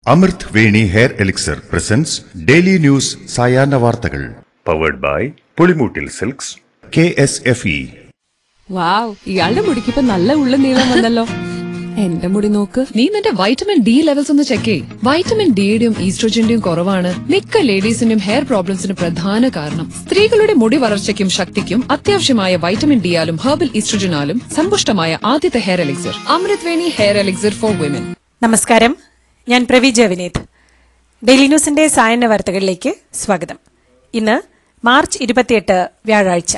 അമൃത് Veni hair elixir presents daily news സായാഹ്ന വാർത്തകൾ powered by Pulimoottil silks K S F E wow ഇയാളുടെ മുടിക്കിപ്പോ നല്ല ഉള്ള നീളം വന്നല്ലോ എന്റെ മുടി നോക്ക് നീ നിന്റെ വൈറ്റമിൻ ഡി ലെവൽസ് ഒന്ന് ചെക്ക് ചെയ് വൈറ്റമിൻ ഡിയുടെയും ഈസ്ട്രോജന്റെയും കുറവാണ് മിക്ക ലേഡീസിന്റെയും ഹെയർ പ്രോബ്ലംസിന് പ്രധാന കാരണം സ്ത്രീകളുടെ മുടി വളർച്ചയ്ക്കും ശക്തിക്കും അത്യാവശ്യമായ വൈറ്റമിൻ ഡിയാലും ഹെർബൽ ഈസ്ട്രോജനാലും സമ്പുഷ്ടമായ ആദ്യത്തെ hair elixir Amrit Veni hair elixir for women നമസ്കാരം ഞാൻ പ്രവീജ വിനീത് ഡെയിലി ന്യൂസിന്റെ സായന്ന വാർത്തകളിലേക്ക് സ്വാഗതം ഇന്ന് മാർച്ച് ഇരുപത്തിയെട്ട് വ്യാഴാഴ്ച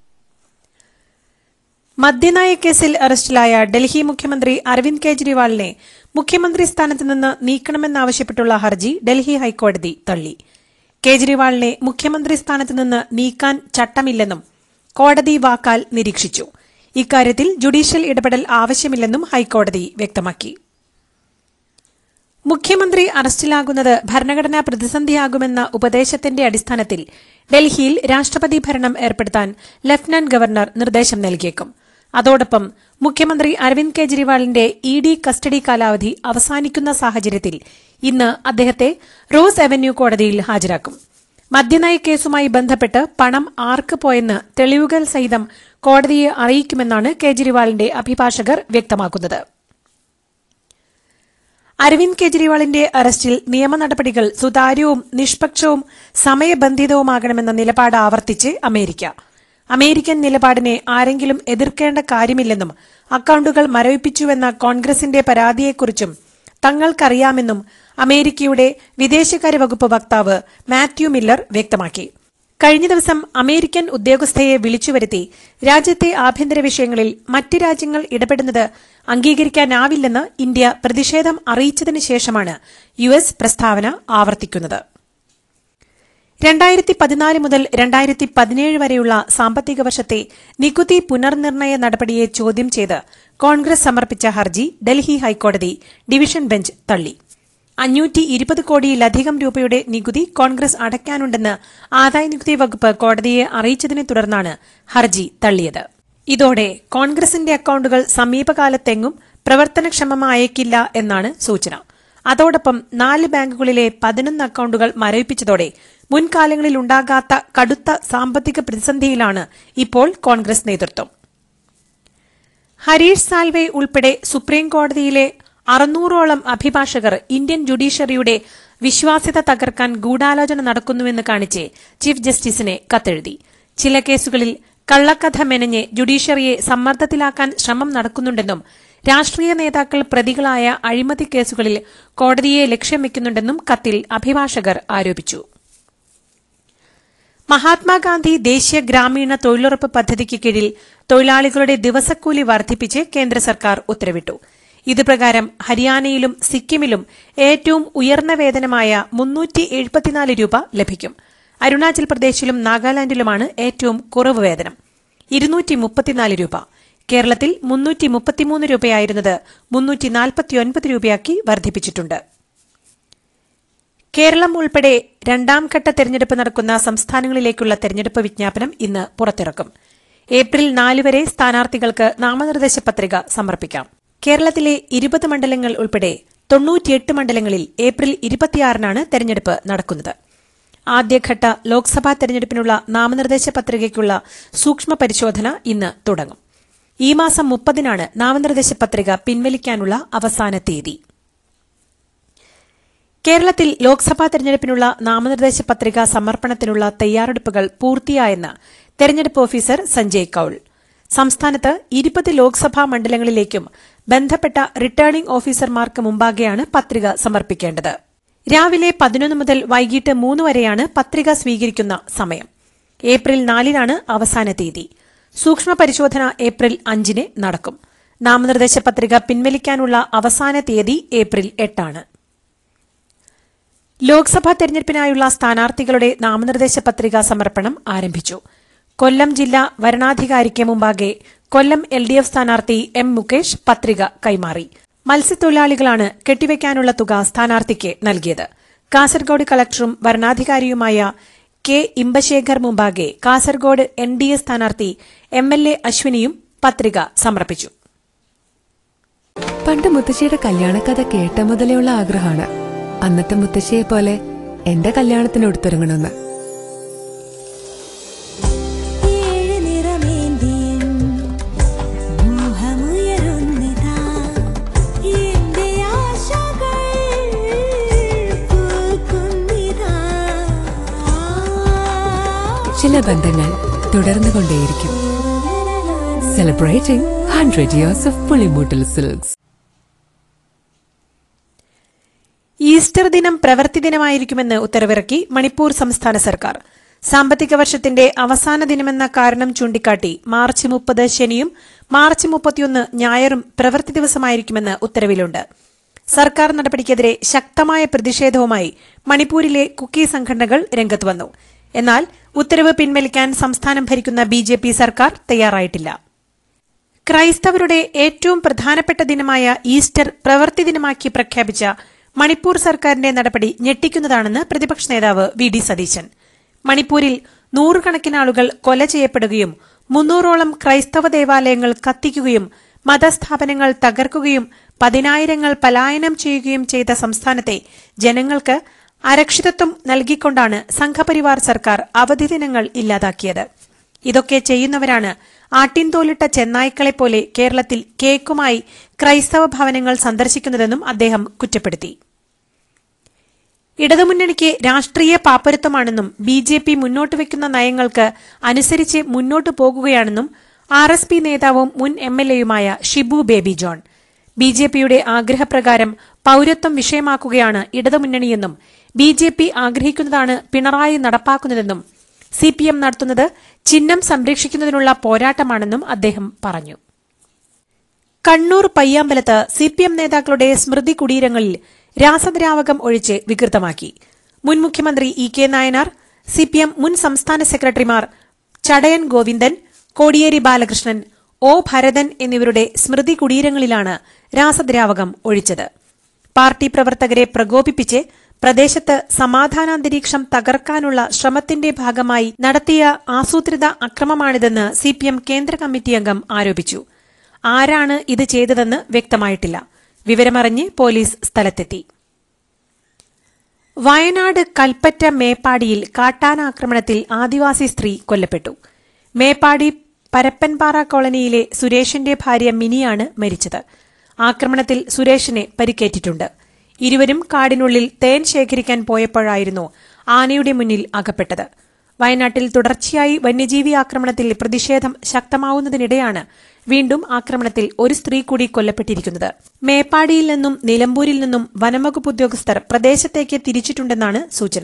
മദ്യനയ കേസിൽ അറസ്റ്റിലായ ഡൽഹി മുഖ്യമന്ത്രി അരവിന്ദ് കെജ്രിവാളിനെ മുഖ്യമന്ത്രി സ്ഥാനത്ത് നിന്ന് നീക്കണമെന്നാവശ്യപ്പെട്ടുള്ള ഹർജി ഡൽഹി ഹൈക്കോടതി തള്ളി കേജ്രിവാളിനെ മുഖ്യമന്ത്രി സ്ഥാനത്ത് നിന്ന് നീക്കാൻ ചട്ടമില്ലെന്നും കോടതി വാക്കാൽ നിരീക്ഷിച്ചു ഇക്കാര്യത്തിൽ ജുഡീഷ്യൽ ഇടപെടൽ ആവശ്യമില്ലെന്നും ഹൈക്കോടതി വ്യക്തമാക്കി മുഖ്യമന്ത്രി അറസ്റ്റിലാകുന്നത് ഭരണഘടനാ പ്രതിസന്ധിയാകുമെന്ന ഉപദേശത്തിന്റെ അടിസ്ഥാനത്തിൽ ഡൽഹിയിൽ രാഷ്ട്രപതി ഭരണം ഏർപ്പെടുത്താൻ ലഫ്റ്റനന്റ് ഗവർണർ നിർദ്ദേശം നൽകിയേക്കും അതോടൊപ്പം മുഖ്യമന്ത്രി അരവിന്ദ് കെജ്രിവാളിന്റെ ഇ ഡി കസ്റ്റഡി കാലാവധി അവസാനിക്കുന്ന സാഹചര്യത്തിൽ ഇന്ന് അദ്ദേഹത്തെ റോസ് അവന്യൂ കോടതിയിൽ ഹാജരാക്കും മദ്യനയ കേസുമായി ബന്ധപ്പെട്ട് പണം ആർക്ക് പോയെന്ന് തെളിവുകൾ സഹിതം കോടതിയെ അറിയിക്കുമെന്നാണ് കേജ്രിവാളിന്റെ അഭിഭാഷകർ വ്യക്തമാക്കുന്നത് അരവിന്ദ് കെജ്രിവാളിന്റെ അറസ്റ്റിൽ നിയമ നടപടികൾ സുതാര്യവും നിഷ്പക്ഷവും സമയബന്ധിതവുമാകണമെന്ന നിലപാട് ആവർത്തിച്ച് അമേരിക്ക അമേരിക്കൻ നിലപാടിനെ ആരെങ്കിലും എതിർക്കേണ്ട കാര്യമില്ലെന്നും അക്കൌണ്ടുകൾ മരവിപ്പിച്ചുവെന്ന കോൺഗ്രസിന്റെ പരാതിയെക്കുറിച്ചും തങ്ങൾക്കറിയാമെന്നും അമേരിക്കയുടെ വിദേശകാര്യ വകുപ്പ് വക്താവ് മാത്യു മില്ലർ വ്യക്തമാക്കി കഴിഞ്ഞ ദിവസം അമേരിക്കൻ ഉദ്യോഗസ്ഥയെ വിളിച്ചുവരുത്തി രാജ്യത്തെ ആഭ്യന്തര വിഷയങ്ങളിൽ മറ്റ് രാജ്യങ്ങൾ ഇടപെടുന്നത് അംഗീകരിക്കാനാവില്ലെന്ന് ഇന്ത്യ പ്രതിഷേധം അറിയിച്ചതിന് ശേഷമാണ് യു എസ് പ്രസ്താവന ആവർത്തിക്കുന്നത് രണ്ടായിരത്തി പതിനാല് മുതൽ രണ്ടായിരത്തി പതിനേഴ് വരെയുള്ള സാമ്പത്തിക വർഷത്തെ നികുതി പുനർനിർണയ നടപടിയെ ചോദ്യം ചെയ്ത് കോൺഗ്രസ് സമർപ്പിച്ച ഹർജി ഡൽഹി ഹൈക്കോടതി ഡിവിഷൻ ബെഞ്ച് തള്ളി അഞ്ഞൂറ്റി ഇരുപത് കോടിയിലധികം രൂപയുടെ നികുതി കോൺഗ്രസ് അടയ്ക്കാനുണ്ടെന്ന് ആദായനികുതി വകുപ്പ് കോടതിയെ അറിയിച്ചതിനെ തുടർന്നാണ് ഹർജി തള്ളിയത് ഇതോടെ കോൺഗ്രസിന്റെ അക്കൌണ്ടുകൾ സമീപകാലത്തെങ്ങും പ്രവർത്തനക്ഷമമായേക്കില്ല എന്നാണ് സൂചന അതോടൊപ്പം നാല് ബാങ്കുകളിലെ പതിനൊന്ന് അക്കൌണ്ടുകൾ മരവിപ്പിച്ചതോടെ മുൻകാലങ്ങളിൽ ഉണ്ടാകാത്ത കടുത്ത സാമ്പത്തിക പ്രതിസന്ധിയിലാണ് ഇപ്പോൾ കോൺഗ്രസ് നേതൃത്വം ഹരീഷ് സാൽവെ ഉൾപ്പെടെ സുപ്രീം കോടതിയിലെ അറുന്നൂറോളം അഭിഭാഷകർ ഇന്ത്യൻ ജുഡീഷ്യറിയുടെ വിശ്വാസ്യത തകർക്കാൻ ഗൂഢാലോചന നടക്കുന്നുവെന്ന് കാണിച്ച് ചീഫ് ജസ്റ്റിസിനെ കത്തെഴുതി ചില കേസുകളിൽ കള്ളക്കഥ മെനഞ്ഞ് ജുഡീഷ്യറിയെ സമ്മർദ്ദത്തിലാക്കാൻ ശ്രമം നടക്കുന്നുണ്ടെന്നും രാഷ്ട്രീയ നേതാക്കൾ പ്രതികളായ അഴിമതി കേസുകളിൽ കോടതിയെ ലക്ഷ്യം വെക്കുന്നുണ്ടെന്നും കത്തിൽ അഭിഭാഷകർ ആരോപിച്ചു മഹാത്മാഗാന്ധി ദേശീയ ഗ്രാമീണ തൊഴിലുറപ്പ് പദ്ധതിക്ക് കീഴിൽ തൊഴിലാളികളുടെ ദിവസക്കൂലി വർദ്ധിപ്പിച്ച് കേന്ദ്ര സർക്കാർ ഉത്തരവിട്ടു ഇതുപ്രകാരം ഹരിയാനയിലും സിക്കിമിലും ഏറ്റവും ഉയർന്ന വേതനമായ മുന്നൂറ്റി എഴുപത്തിനാല് രൂപ ലഭിക്കും അരുണാചൽ പ്രദേശിലും നാഗാലാൻഡിലുമാണ് ഏറ്റവും കുറവ് വേതനം ഇരുന്നൂറ്റി മുപ്പത്തിനാല് രൂപ കേരളത്തിൽ മുന്നൂറ്റി മുപ്പത്തിമൂന്ന് രൂപയായിരുന്നത് മുന്നൂറ്റി നാൽപ്പത്തിയൊൻപത് രൂപയാക്കി വർദ്ധിപ്പിച്ചിട്ടുണ്ട് കേരളം ഉൾപ്പെടെ രണ്ടാം ഘട്ട തെരഞ്ഞെടുപ്പ് നടക്കുന്ന സംസ്ഥാനങ്ങളിലേക്കുള്ള തെരഞ്ഞെടുപ്പ് വിജ്ഞാപനം ഇന്ന് പുറത്തിറക്കും ഏപ്രിൽ നാല് വരെ സ്ഥാനാർത്ഥികൾക്ക് നാമനിർദ്ദേശ പത്രിക സമർപ്പിക്കാം കേരളത്തിലെ ഇരുപത് മണ്ഡലങ്ങൾ ഉൾപ്പെടെ തൊണ്ണൂറ്റിയെട്ട് മണ്ഡലങ്ങളിൽ ഏപ്രിൽ ഇരുപത്തിയാറിനാണ് തെരഞ്ഞെടുപ്പ് നടക്കുന്നത് ആദ്യഘട്ട ലോക്സഭാ തെരഞ്ഞെടുപ്പിനുള്ള നാമനിർദ്ദേശ പത്രികയ്ക്കുള്ള സൂക്ഷ്മ പരിശോധന ഇന്ന് തുടങ്ങും ഈ മാസം മുപ്പതിനാണ് നാമനിർദ്ദേശ പത്രിക പിൻവലിക്കാനുള്ള അവസാന തീയതി കേരളത്തിൽ ലോക്സഭാ തെരഞ്ഞെടുപ്പിനുള്ള നാമനിർദ്ദേശ പത്രിക സമർപ്പണത്തിനുള്ള തയ്യാറെടുപ്പുകൾ പൂർത്തിയായെന്ന് തെരഞ്ഞെടുപ്പ് ഓഫീസർ സഞ്ജയ് കൌൾ സംസ്ഥാനത്ത് ഇരുപത് ലോക്സഭാ മണ്ഡലങ്ങളിലേക്കും ബന്ധപ്പെട്ട റിട്ടേണിംഗ് ഓഫീസർമാർക്ക് മുമ്പാകെയാണ് പത്രിക സമർപ്പിക്കേണ്ടത് രാവിലെ പതിനൊന്ന് മുതൽ വൈകിട്ട് മൂന്ന് വരെയാണ് പത്രിക സ്വീകരിക്കുന്ന സമയം ഏപ്രിൽ നാലിനാണ് അവസാന തീയതി സൂക്ഷ്മ പരിശോധന ഏപ്രിൽ അഞ്ചിന് നടക്കും നാമനിർദ്ദേശ പത്രിക പിൻവലിക്കാനുള്ള അവസാന തീയതി ഏപ്രിൽ എട്ടാണ് ലോക്സഭാ തെരഞ്ഞെടുപ്പിനായുള്ള സ്ഥാനാർത്ഥികളുടെ നാമനിർദ്ദേശ പത്രിക സമർപ്പണം ആരംഭിച്ചു കൊല്ലം ജില്ലാ വരണാധികാരിക്ക് മുമ്പാകെ കൊല്ലം എൽ ഡി എഫ് സ്ഥാനാർത്ഥി എം മുകേഷ് പത്രിക കൈമാറി മത്സ്യത്തൊഴിലാളികളാണ് കെട്ടിവയ്ക്കാനുള്ള തുക സ്ഥാനാർത്ഥിക്ക് നൽകിയത് കാസർഗോഡ് കളക്ടറും വരണാധികാരിയുമായ കെ ഇമ്പശേഖർ മുമ്പാകെ കാസർഗോഡ് എൻ ഡി എ സ്ഥാനാർത്ഥി എം എൽ എ അശ്വിനിയും പത്രിക സമർപ്പിച്ചു പണ്ട് മുത്തശ്ശിയുടെ കല്യാണക്കഥ കേട്ട മുതലേ ഉള്ള ആഗ്രഹമാണ് അന്നത്തെ മുത്തശ്ശിയെ പോലെ എന്റെ കല്യാണത്തിന് എടുത്തൊരുങ്ങണമെന്ന് ഏഴ് നിറമേന്തിയും മോഹമുയരുന്നിതാ എന്റെ ആശകൾ പൂക്കുന്നിതാ ചില ബന്ധങ്ങൾ തുടർന്നു കൊണ്ടേയിരിക്കും celebrating hundred years of Pulimoottil silks Easter ദിനം പ്രവൃത്തി ദിനമായിരിക്കുമെന്ന് ഉത്തരവിറക്കി മണിപ്പൂർ സംസ്ഥാന സർക്കാർ സാമ്പത്തിക വർഷത്തിന്റെ അവസാന ദിനമെന്ന കാരണം ചൂണ്ടിക്കാട്ടി മാർച്ച് മുപ്പത് ശനിയും മാർച്ച് മുപ്പത്തിയൊന്ന് ഞായറും പ്രവൃത്തി ദിവസമായിരിക്കുമെന്ന് ഉത്തരവിലുണ്ട് സർക്കാർ നടപടിക്കെതിരെ ശക്തമായ പ്രതിഷേധവുമായി മണിപ്പൂരിലെ കുക്കി സംഘടനകൾ രംഗത്ത് വന്നു എന്നാൽ ഉത്തരവ് പിൻവലിക്കാൻ സംസ്ഥാനം ഭരിക്കുന്ന ബി സർക്കാർ തയ്യാറായിട്ടില്ല ക്രൈസ്തവരുടെ ഏറ്റവും പ്രധാനപ്പെട്ട ദിനമായ ഈസ്റ്റർ പ്രവൃത്തി ദിനമാക്കി പ്രഖ്യാപിച്ച മണിപ്പൂർ സർക്കാരിന്റെ നടപടി ഞെട്ടിക്കുന്നതാണെന്ന് പ്രതിപക്ഷ നേതാവ് വി ഡി സതീശൻ മണിപ്പൂരിൽ നൂറുകണക്കിന് ആളുകൾ കൊല ചെയ്യപ്പെടുകയും മുന്നൂറോളം ക്രൈസ്തവ ദേവാലയങ്ങൾ കത്തിക്കുകയും മതസ്ഥാപനങ്ങൾ തകർക്കുകയും പതിനായിരങ്ങൾ പലായനം ചെയ്യുകയും ചെയ്ത സംസ്ഥാനത്തെ ജനങ്ങൾക്ക് അരക്ഷിതത്വം നൽകിക്കൊണ്ടാണ് സംഘപരിവാർ സർക്കാർ അവധി ദിനങ്ങൾ ഇല്ലാതാക്കിയത് ഇതൊക്കെ ചെയ്യുന്നവരാണ് ആട്ടിൻതോലിട്ട ചെന്നായ്ക്കളെ പോലെ കേരളത്തിൽ കേക്കുമായി ക്രൈസ്തവ ഭവനങ്ങൾ സന്ദർശിക്കുന്നതെന്നും അദ്ദേഹം കുറ്റപ്പെടുത്തി ഇടതുമുന്നണിക്ക് രാഷ്ട്രീയ പാപ്പരത്വമാണെന്നും ബി ജെ പി മുന്നോട്ട് വയ്ക്കുന്ന നയങ്ങൾക്ക് അനുസരിച്ച് മുന്നോട്ടു പോകുകയാണെന്നും ആർ എസ് പി നേതാവും മുൻ എം എൽ എയുമായ ഷിബു ബേബി ജോൺ ബി ജെ പിയുടെ ആഗ്രഹപ്രകാരം പൌരത്വം വിഷയമാക്കുകയാണ് ഇടതുമുന്നണിയെന്നും ബി ജെ പി ആഗ്രഹിക്കുന്നതാണ് പിണറായി നടപ്പാക്കുന്നതെന്നും സി പി എം നടത്തുന്നത് ചിഹ്നം സംരക്ഷിക്കുന്നതിനുള്ള പോരാട്ടമാണെന്നും അദ്ദേഹം പറഞ്ഞു കണ്ണൂർ പയ്യാമ്പലത്ത് സി പി എം നേതാക്കളുടെ സ്മൃതി കുടീരങ്ങളിൽ രാസദ്രാവകം ഒഴിച്ച് വികൃതമാക്കി മുൻ മുഖ്യമന്ത്രി E K Nayanar C P M മുൻ സംസ്ഥാന സെക്രട്ടറിമാർ ചടയൻ ഗോവിന്ദൻ കോടിയേരി ബാലകൃഷ്ണൻ ഒ ഭരതൻ എന്നിവരുടെ സ്മൃതി കുടീരങ്ങളിലാണ് രാസദ്രാവകം ഒഴിച്ചത് പാർട്ടി പ്രവർത്തകരെ പ്രകോപിപ്പിച്ച് പ്രദേശത്ത് സമാധാനാന്തരീക്ഷം തകർക്കാനുള്ള ശ്രമത്തിന്റെ ഭാഗമായി നടത്തിയ ആസൂത്രിത അക്രമമാണിതെന്ന് സിപിഎം കേന്ദ്ര കമ്മിറ്റി അംഗം ആരോപിച്ചു ആരാണ് ഇത് ചെയ്തതെന്ന് വ്യക്തമായിട്ടില്ല വിവരമറിഞ്ഞ് പോലീസ് സ്ഥലത്തെത്തി വയനാട് കൽപ്പറ്റ മേപ്പാടിയിൽ കാട്ടാനാക്രമണത്തിൽ ആദിവാസി സ്ത്രീ കൊല്ലപ്പെട്ടു മേപ്പാടി പരപ്പൻപാറ കോളനിയിലെ സുരേഷിന്റെ ഭാര്യ മിനിയാണ് മരിച്ചത് ആക്രമണത്തിൽ സുരേഷിനെ പരിക്കേറ്റിട്ടുണ്ട് ഇരുവരും കാടിനുള്ളിൽ തേൻ ശേഖരിക്കാൻ പോയപ്പോഴായിരുന്നു ആനയുടെ മുന്നിൽ അകപ്പെട്ടത് വയനാട്ടിൽ തുടർച്ചയായി വന്യജീവി ആക്രമണത്തിൽ പ്രതിഷേധം ശക്തമാവുന്നതിനിടെയാണ് വീണ്ടും ആക്രമണത്തിൽ ഒരു സ്ത്രീ കൂടി കൊല്ലപ്പെട്ടിരിക്കുന്നത് മേപ്പാടിയിൽ നിന്നും നിലമ്പൂരിൽ നിന്നും വനംവകുപ്പ് ഉദ്യോഗസ്ഥർ പ്രദേശത്തേക്ക് തിരിച്ചിട്ടുണ്ടെന്നാണ് സൂചന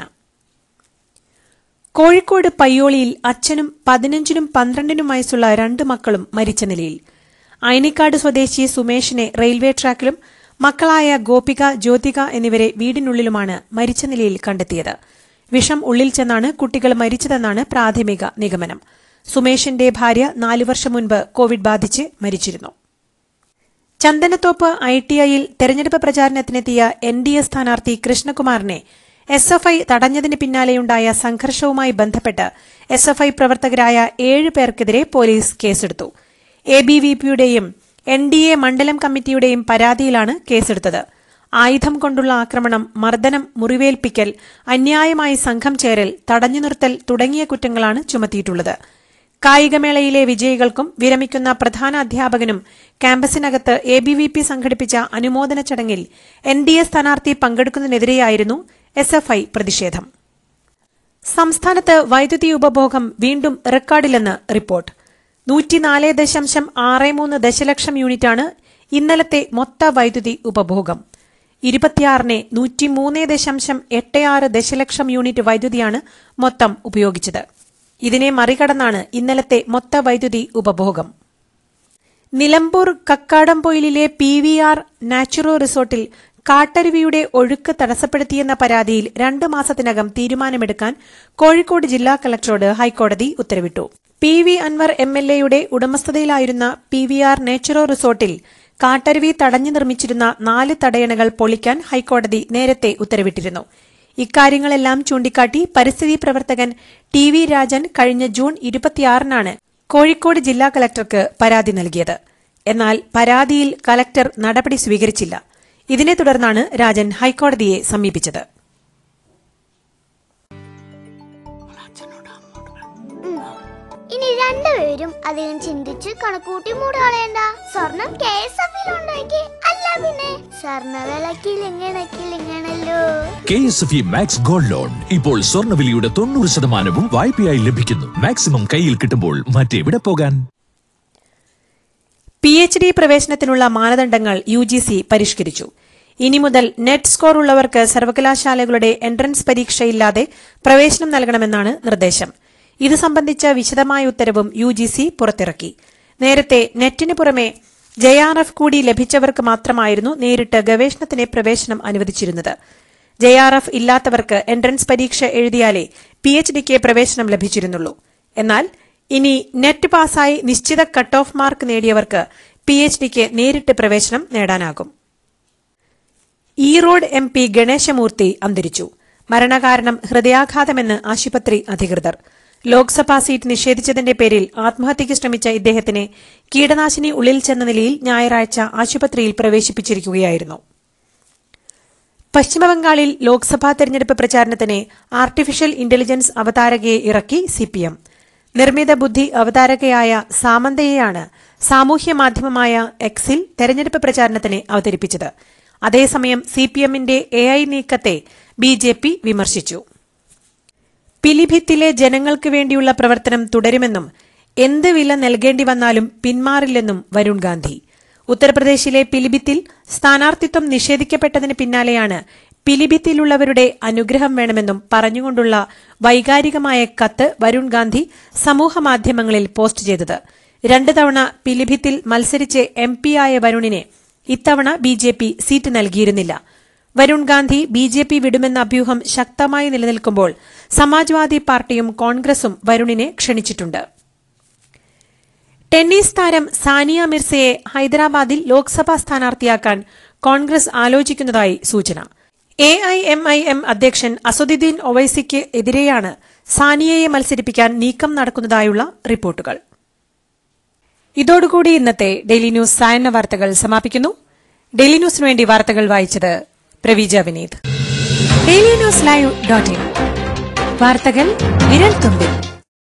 കോഴിക്കോട് പയ്യോളിയിൽ അച്ഛനും പതിനഞ്ചിനും പന്ത്രണ്ടിനും വയസ്സുള്ള രണ്ട് മക്കളും മരിച്ച നിലയിൽ അയനിക്കാട് സ്വദേശി സുമേഷിനെ റെയിൽവേ ട്രാക്കിലും മക്കളായ ഗോപിക ജ്യോതിക എന്നിവരെ വീടിനുള്ളിലുമാണ് മരിച്ച നിലയിൽ കണ്ടെത്തിയത് വിഷം ഉള്ളിൽ ചെന്നാണ് കുട്ടികൾ മരിച്ചതെന്നാണ് പ്രാഥമിക നിഗമനം സുമേഷിന്റെ ഭാര്യ നാലു വർഷം മുൻപ് കോവിഡ് ബാധിച്ച് മരിച്ചിരുന്നു ചന്ദനത്തോപ്പ് ഐ ടി ഐയിൽ തെരഞ്ഞെടുപ്പ് പ്രചാരണത്തിനെത്തിയ എൻ ഡി എ സ്ഥാനാർത്ഥി കൃഷ്ണകുമാറിനെ എസ് എഫ് ഐ തടഞ്ഞതിന് പിന്നാലെയുണ്ടായ സംഘർഷവുമായി ബന്ധപ്പെട്ട് എസ് എഫ് ഐ പ്രവർത്തകരായ ഏഴ് പേർക്കെതിരെ പോലീസ് കേസെടുത്തു എ ബി വി പിയുടെയും എൻ ഡി എ മണ്ഡലം കമ്മിറ്റിയുടെയും പരാതിയിലാണ് കേസെടുത്തത് ആയുധം കൊണ്ടുള്ള ആക്രമണം മർദ്ദനം മുറിവേൽപ്പിക്കൽ അന്യായമായി സംഘം ചേരൽ തടഞ്ഞു നിർത്തൽ തുടങ്ങിയ കുറ്റങ്ങളാണ് ചുമത്തിയിട്ടുള്ളത് കായികമേളയിലെ വിജയികൾക്കും വിരമിക്കുന്ന പ്രധാന അധ്യാപകനും ക്യാമ്പസിനകത്ത് എ ബി വി പി സംഘടിപ്പിച്ച അനുമോദന ചടങ്ങിൽ എൻ ഡി എ സ്ഥാനാർത്ഥി പങ്കെടുക്കുന്നതിനെതിരെയായിരുന്നു എസ് എഫ് ഐ പ്രതിഷേധം സംസ്ഥാനത്ത് വൈദ്യുതി ഉപഭോഗം വീണ്ടും റെക്കോർഡിലെന്ന് റിപ്പോർട്ട് നൂറ്റിനാല് ദശാംശം ആറ് മൂന്ന് ദശലക്ഷം യൂണിറ്റാണ് ഇന്നലത്തെ മൊത്ത വൈദ്യുതി ഉപഭോഗം ഇരുപത്തിയാറിന് നൂറ്റിമൂന്ന് ദശാംശം എട്ട് ആറ് ദശലക്ഷം യൂണിറ്റ് വൈദ്യുതിയാണ് മൊത്തം ഉപയോഗിച്ചത് ഇതിനെ മറികടന്നാണ് ഇന്നലത്തെ മൊത്ത വൈദ്യുതി ഉപഭോഗം നിലമ്പൂർ കക്കാടംപൊയിലിലെ പി വി ആർ നാച്ചുറോ റിസോർട്ടിൽ കാട്ടരുവിയുടെ ഒഴുക്ക് തടസ്സപ്പെടുത്തിയെന്ന പരാതിയിൽ രണ്ട് മാസത്തിനകം തീരുമാനമെടുക്കാൻ കോഴിക്കോട് ജില്ലാ കളക്ടറോട് ഹൈക്കോടതി ഉത്തരവിട്ടു P V Anwar M L എയുടെ ഉടമസ്ഥതയിലായിരുന്ന പി വി ആർ നേച്ചുറോ റിസോർട്ടിൽ കാട്ടരുവി തടഞ്ഞു നിർമ്മിച്ചിരുന്ന നാല് തടയണകൾ പൊളിക്കാൻ ഹൈക്കോടതി നേരത്തെ ഉത്തരവിട്ടിരുന്നു ഇക്കാര്യങ്ങളെല്ലാം ചൂണ്ടിക്കാട്ടി പരിസ്ഥിതി പ്രവർത്തകൻ ടി വി രാജൻ കഴിഞ്ഞ ജൂൺ ഇരുപത്തിയാറിനാണ് കോഴിക്കോട് ജില്ലാ കളക്ടർക്ക് പരാതി നൽകിയത് എന്നാൽ പരാതിയിൽ കലക്ടർ നടപടി സ്വീകരിച്ചില്ല ഇതിനെ തുടർന്നാണ് രാജൻ ഹൈക്കോടതിയെ സമീപിച്ചത് ഇനി രണ്ടുപേരും അധികം ചിന്തിച്ച് കണക്കൂട്ടി മൂട് കളയണ്ട സ്വർണം കെ എസ് എഫ് ഉണ്ടാക്കി അല്ല പിന്നെ സ്വർണ്ണ വിലക്ക് ഇങ്ങനെ കിളിങ്ങണല്ലോ K S F E max gold loan ഇപ്പോൾ സ്വർണ്ണവിലയുടെ തൊണ്ണൂറ് ശതമാനവും വായ്പയായി ലഭിക്കുന്നു മാക്സിമം കയ്യിൽ കിട്ടുമ്പോൾ മറ്റെവിടെ പോകാൻ പി എച്ച് ഡി പ്രവേശനത്തിനുള്ള മാനദണ്ഡങ്ങൾ യു ജി സി പരിഷ്കരിച്ചു ഇനി മുതൽ നെറ്റ് സ്കോർ ഉള്ളവർക്ക് സർവകലാശാലകളുടെ എൻട്രൻസ് പരീക്ഷയില്ലാതെ പ്രവേശനം നൽകണമെന്നാണ് നിർദ്ദേശം ഇത് സംബന്ധിച്ച വിശദമായ ഉത്തരവും യു ജി സി പുറത്തിറക്കി നേരത്തെ നെറ്റിന് പുറമെ ജെ ആർ എഫ് കൂടി ലഭിച്ചവർക്ക് മാത്രമായിരുന്നു നേരിട്ട് ഗവേഷണത്തിന് പ്രവേശനം അനുവദിച്ചിരുന്നത് ജെ ആർ എഫ് ഇല്ലാത്തവർക്ക് എൻട്രൻസ് പരീക്ഷ എഴുതിയാലേ പി എച്ച് ഡിക്ക് പ്രവേശനം ലഭിച്ചിരുന്നുള്ളൂ എന്നാൽ ഇനി നെറ്റ് പാസ്സായി നിശ്ചിത കട്ട് ഓഫ് മാർക്ക് നേടിയവർക്ക് പി എച്ച് ഡിക്ക് നേരിട്ട് പ്രവേശനം നേടാനാകും ഈറോഡ് എം പി ഗണേശമൂർത്തി അന്തരിച്ചു മരണകാരണം ഹൃദയാഘാതമെന്ന് ആശുപത്രി അധികൃതർ ലോക്സഭാ സീറ്റ് നിഷേധിച്ചതിന്റെ പേരിൽ ആത്മഹത്യയ്ക്ക് ശ്രമിച്ച ഇദ്ദേഹത്തിനെ കീടനാശിനി ഉള്ളിൽ ചെന്ന നിലയിൽ ഞായറാഴ്ച ആശുപത്രിയിൽ പ്രവേശിപ്പിച്ചിരിക്കുകയായിരുന്നു പശ്ചിമബംഗാളിൽ ലോക്സഭാ തെരഞ്ഞെടുപ്പ് പ്രചാരണത്തിന് ആർട്ടിഫിഷ്യൽ ഇന്റലിജൻസ് അവതാരകയെ ഇറക്കി സിപിഎം നിർമ്മിത ബുദ്ധി അവതാരകയായ സാമന്തയെയാണ് സാമൂഹ്യ മാധ്യമമായ എക്സിൽ തെരഞ്ഞെടുപ്പ് പ്രചാരണത്തിന് അവതരിപ്പിച്ചത് അതേസമയം സിപിഎമ്മിന്റെ എ ഐ നീക്കത്തെ ബി ജെ പി വിമർശിച്ചു പിലിഭിത്തിലെ ജനങ്ങൾക്ക് വേണ്ടിയുള്ള പ്രവർത്തനം തുടരുമെന്നും എന്ത് വില നൽകേണ്ടി വന്നാലും പിന്മാറില്ലെന്നും വരുൺ ഗാന്ധി ഉത്തർപ്രദേശിലെ പിലിഭിത്തിൽ സ്ഥാനാർത്ഥിത്വം നിഷേധിക്കപ്പെട്ടതിന് പിന്നാലെയാണ് പിലിഭിത്തിലുള്ളവരുടെ അനുഗ്രഹം വേണമെന്നും പറഞ്ഞുകൊണ്ടുള്ള വൈകാരികമായ കത്ത് വരുൺ ഗാന്ധി സമൂഹമാധ്യമങ്ങളിൽ പോസ്റ്റ് ചെയ്തത് രണ്ട് തവണ പിലിഭിത്തിൽ മത്സരിച്ച് എം പിയായ വരുണിനെ ഇത്തവണ ബി ജെ പി സീറ്റ് നൽകിയിരുന്നില്ല Varun Gandhi B J P വിടുമെന്ന അഭ്യൂഹം ശക്തമായി നിലനിൽക്കുമ്പോൾ സമാജ്വാദി പാർട്ടിയും കോൺഗ്രസും വരുണിനെ ക്ഷണിച്ചിട്ടുണ്ട് ടെന്നീസ് താരം സാനിയ മിർസയെ ഹൈദരാബാദിൽ ലോക്സഭാ സ്ഥാനാർത്ഥിയാക്കാൻ കോൺഗ്രസ് ആലോചിക്കുന്നതായി സൂചന A I M I M അധ്യക്ഷൻ അസദുദ്ദീൻ ഒവൈസിക്ക് എതിരെയാണ് സാനിയയെ മത്സരിപ്പിക്കാൻ നീക്കം നടക്കുന്നതായുള്ള റിപ്പോർട്ടുകൾ ഇതോടുകൂടി ഇന്നത്തെ ഡെയിലി ന്യൂസ് സായന്ന വാർത്തകൾ സമാപിക്കുന്നു ഡെയിലി ന്യൂസിനു വേണ്ടി വാർത്തകൾ വായിച്ചത് Praveeja Vineeth daily news live dot in വാർത്തകൾ വിരൽ തുമ്പിൽ